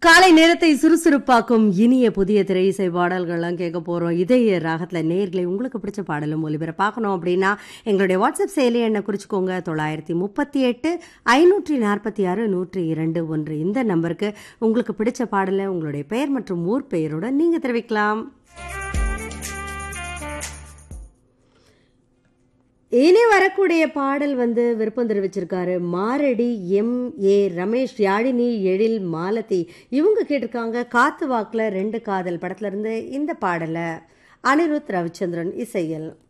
காலை நேரத்தை சுறுசுறுப்பாக்கும் இனிய புதிய திரை இசை பாடல்கள்லாம் கேட்க போறோம் இதய ராகத்துல நேர்களை உங்களுக்கு பிடிச்ச பாடலும் ஒலிபரப்பாக்கணும் அப்படின்னா எங்களுடைய வாட்ஸ்அப் செயலி என்ன குறிச்சுக்கோங்க தொள்ளாயிரத்தி முப்பத்தி எட்டு ஐநூற்றி நாற்பத்தி ஆறு நூற்றி இரண்டு ஒன்று இந்த நம்பருக்கு உங்களுக்கு பிடிச்ச பாடலை உங்களுடைய பெயர் மற்றும் ஊர் பெயரோட நீங்க தெரிவிக்கலாம் இனி வரக்கூடிய பாடல் வந்து விருப்பம் தெரிவிச்சிருக்காரு மாரடி எம் ஏ ரமேஷ் யாழினி எழில் மாலதி இவங்க கேட்டிருக்காங்க காத்து வாக்குல ரெண்டு காதல் படத்துல இருந்து இந்த பாடலை அனிருத் ரவிச்சந்திரன் இசையில்